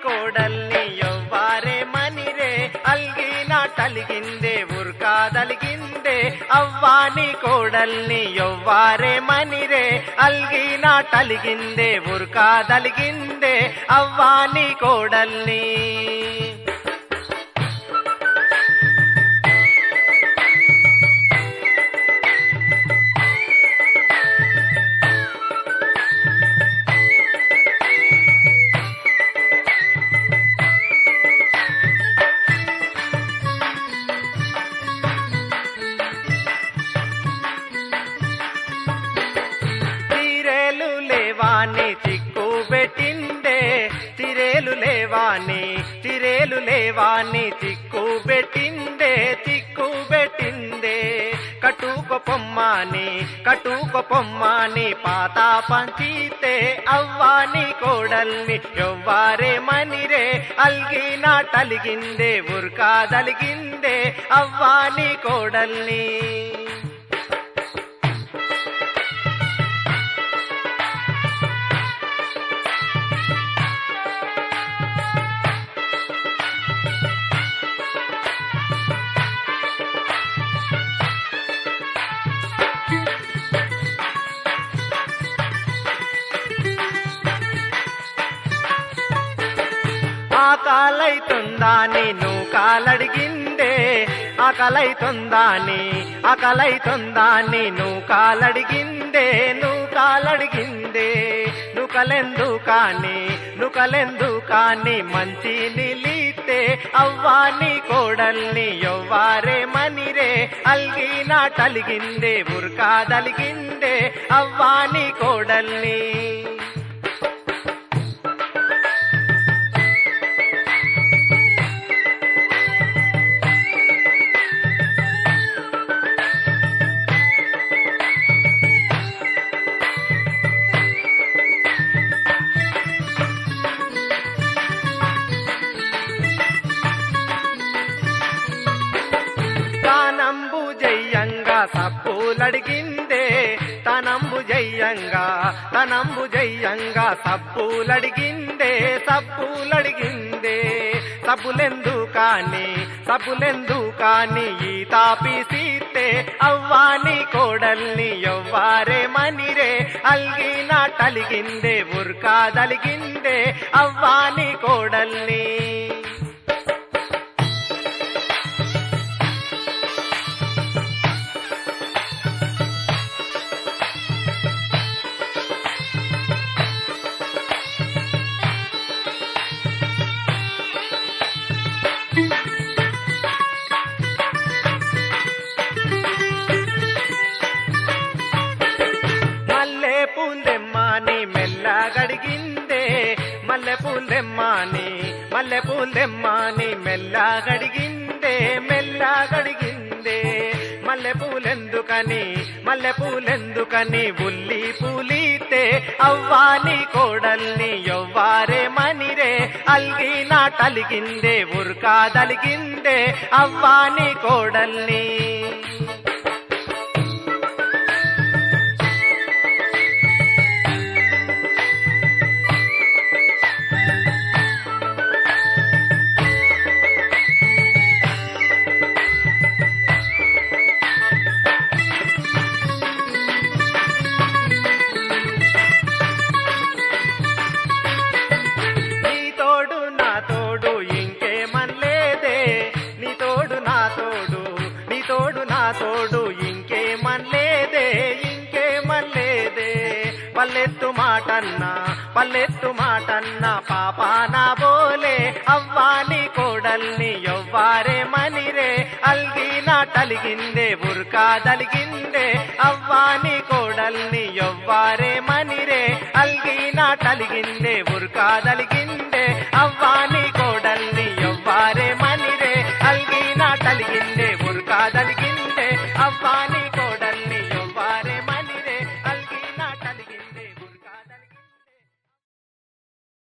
కోడల్ని ఎవ్వారే మనిరే అల్గిన టలిగిందే ఉర్కాదలిగిందే అవ్వాని కోడల్ని ఎవ్వారే మనిరే అల్గిన టలిగిందే ఉర్కాదలిగిందే అవ్వాని కోడల్ని తిరేలు లేవాని చిక్కు పెట్టిందే తిరేలు లేవాని తిరేలు లేవాని చిక్కు పెట్టిందే చిక్కు పెట్టిందే కటుక పొమ్మాని కటుక పొమ్మాని పాత పంచితే అవ్వాని కోడల్ని ఎవ్వారే మనిరే అల్గిన టలిగిందే ఉర్కాదలిగిందే అవ్వాని కోడల్ని ఆకలైతుందాని నువ్వు కాలడిగిందే ఆకలైతుందాని ఆకలైతుందాని నువ్వు కాలడిగిందే నువ్వు కాలడిగిందే నుకలెందు కాని నుకలెందు కాని మంచి నిలితే అవ్వాని కోడల్ని ఎవ్వారే మనిరే అల్గిన టలిగిందే ఉర్కాదలిగిందే అవ్వాని కోడల్ని తానంబు జయ్యంగా సబ్బులడిగిందే తనంబు జయ్యంగా తనంబు జయ్యంగా సబ్బులడిగిందే సబ్బులడిగిందే సబ్బులెందు కాని సబ్బులెందు కాని ఈ తాపి సీతే అవ్వాని కోడల్ని ఎవ్వారే మనిరే అల్గిన టలిగిందే ఉర్కాదలిగిందే అవ్వాని కోడల్ని మల్లె పూలెమ్మాని మెల్లగడిగిందే మల్లె పూలెమ్మాని మల్లె పూలెమ్మాని మెల్లగడిగిందే మెల్లగడిగిందే మల్లె పూలెందుకని మల్లె పూలెందుకని ఉల్లి పూలితే అవ్వాని కోడల్ని ఎవ్వారే మనిరే అల్గిన టలిగిందే ఉర్కాదలిగిందే అవ్వాని కోడల్ని నీ తోడు నా తోడు ఇంకేమనలేదే నీ తోడు నా తోడు నీ తోడు నా తోడు ఇంకేమనలేదే ఇంకేమనలేదే పల్లెత్తు మాటన్నా పల్లెత్తు మాటన్నా పాప నా బోలే అవ్వాని కోడల్ని ఎవ్వారే మనిరే అల్గిన టలిగిందే ఉర్కాదలిగిందే అవ్వాని కోడల్ని ఎవ్వారే మనిరే అల్గిన టలిగిందే ఉర్కాదలిగిందే అవ్వాని